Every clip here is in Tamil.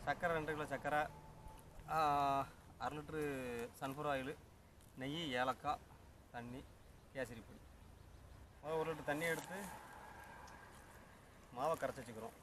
சர்க்கரை ரெண்டு கிலோ சர்க்கரை ஆ, அரை லிட்ரு சன்ஃப்ளவர் ஆயில் நெய் ஏலக்காய் தண்ணி கேசரி பொடி முதல்ல ஒரு லிட்டர் தண்ணி எடுத்து மாவை கரைச்சி வச்சுக்கிறோம்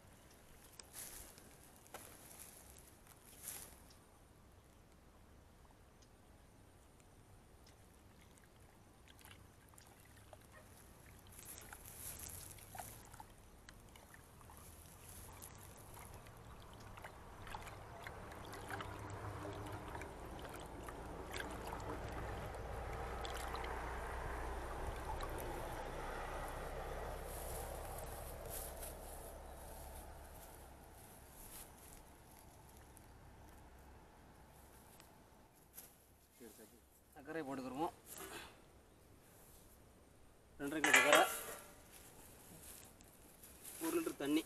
சர்க்கரை போட்டுக்கிருவோம் ரெண்டரை கிலோ சர்க்கரை ஒரு லிட்டர் தண்ணி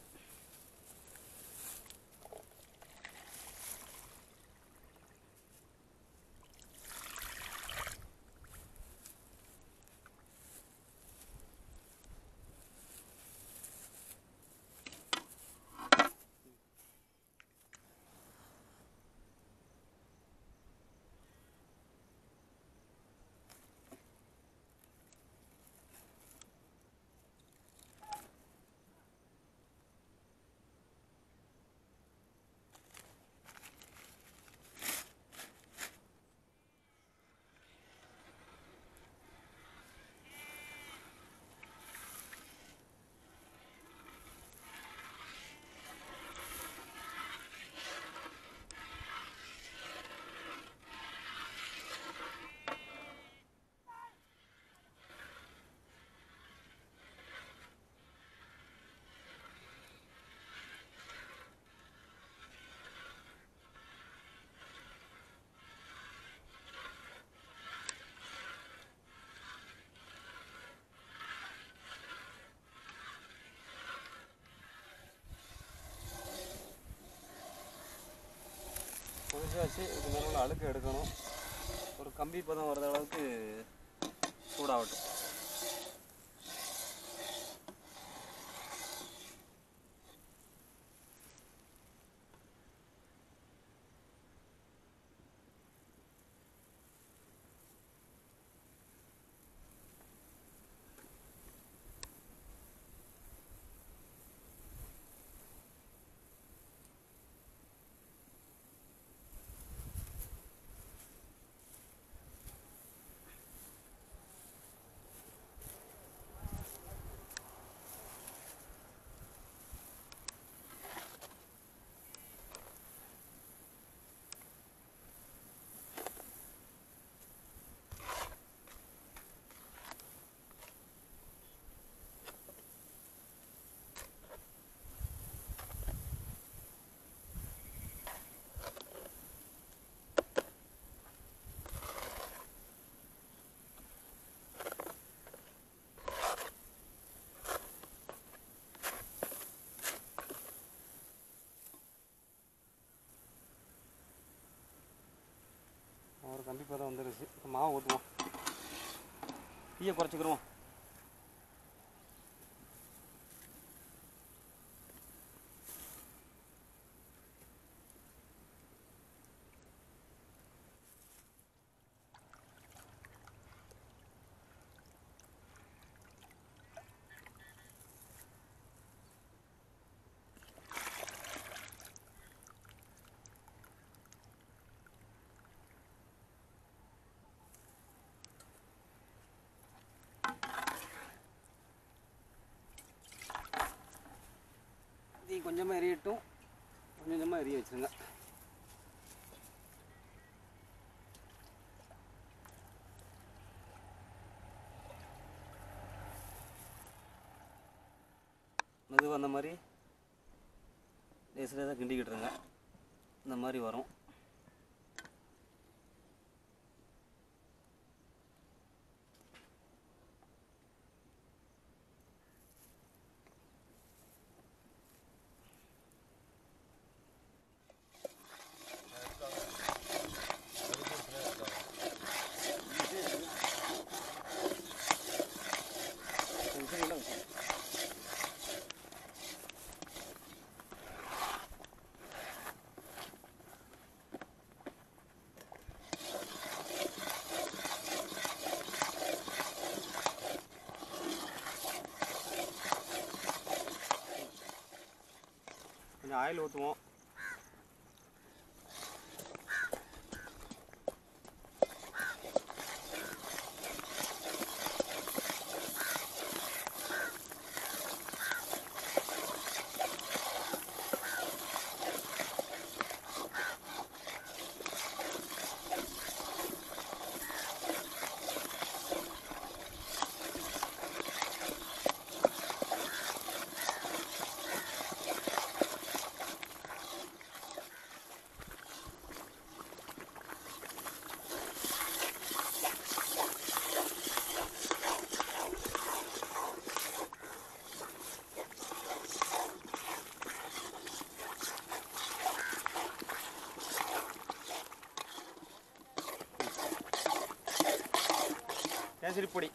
கொதிச்சு வச்சு இதுக்கு மேலே உள்ள அழுக்கு எடுக்கணும் ஒரு கம்பி பதம் வர்ற அளவுக்கு சூடாகட்டும் ஒரு கம்பி பதம் வந்துருச்சு இப்போ மாவு ஊற்றுவோம் தீயை குறைச்சிக்கிறோம் தீ கொஞ்சமாக எரியட்டும் கொஞ்சம் கொஞ்சமாக எரிய வச்சுருங்க மெதுவாக அந்த மாதிரி லேசில் தான் கிண்டிக்கிட்டுருங்க இந்த மாதிரி வரும் ஆயில் ஊற்றுவோம் கேசரி பொடி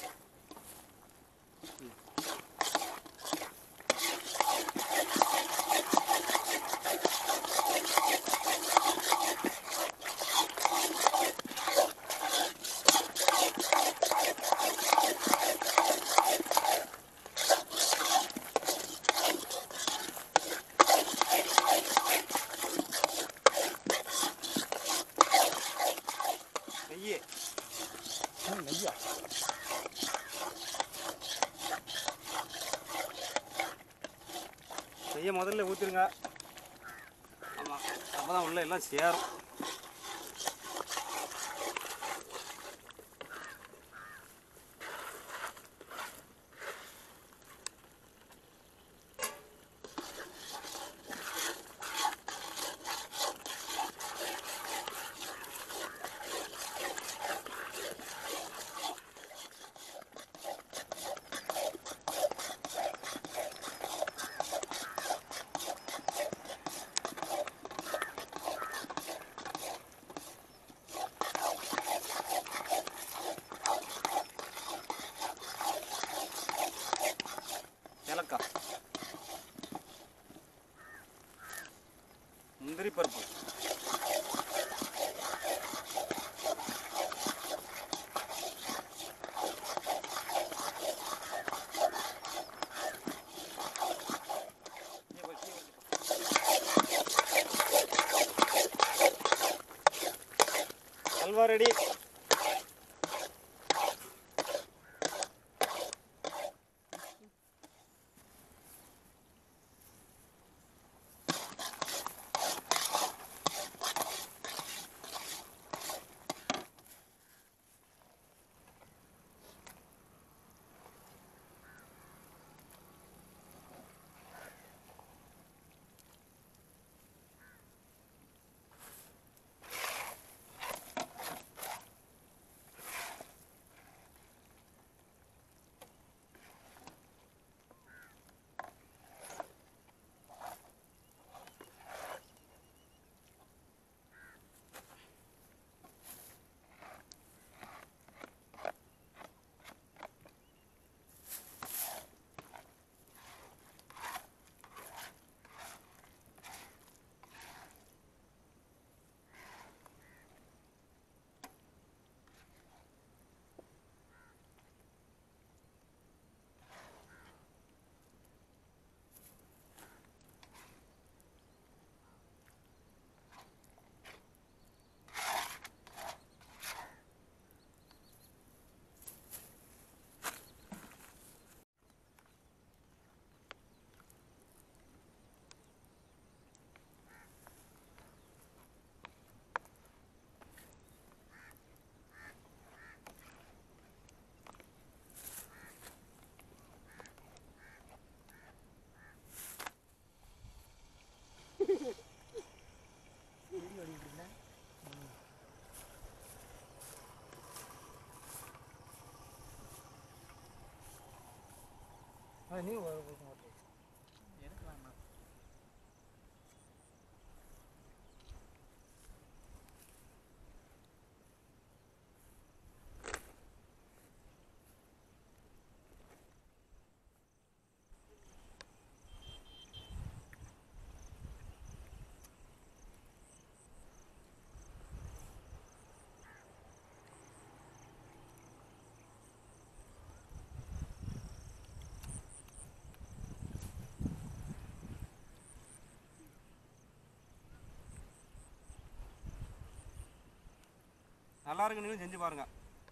நெய் நெய்யா நெய்யை முதல்ல ஊற்றிருங்க ஆமாம் அப்போ தான் உள்ள எல்லாம் சேரும் ஏலக்காய் முந்திரி பருப்பு அல்வா ரெடி நீ கொடுக்க மாட்டேன் எனக்கு வேணாம் நல்லா இருக்கு நீங்களும் செஞ்சு பாருங்க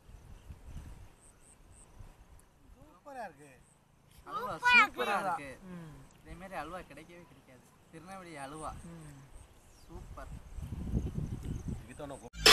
சூப்பராக இருக்கு அல்வா சூப்பராக இருக்கு இதே மாதிரி அல்வா கிடைக்கவே கிடைக்காது திருநெல்வேலி அல்வா ம் சூப்பர் இதுதான்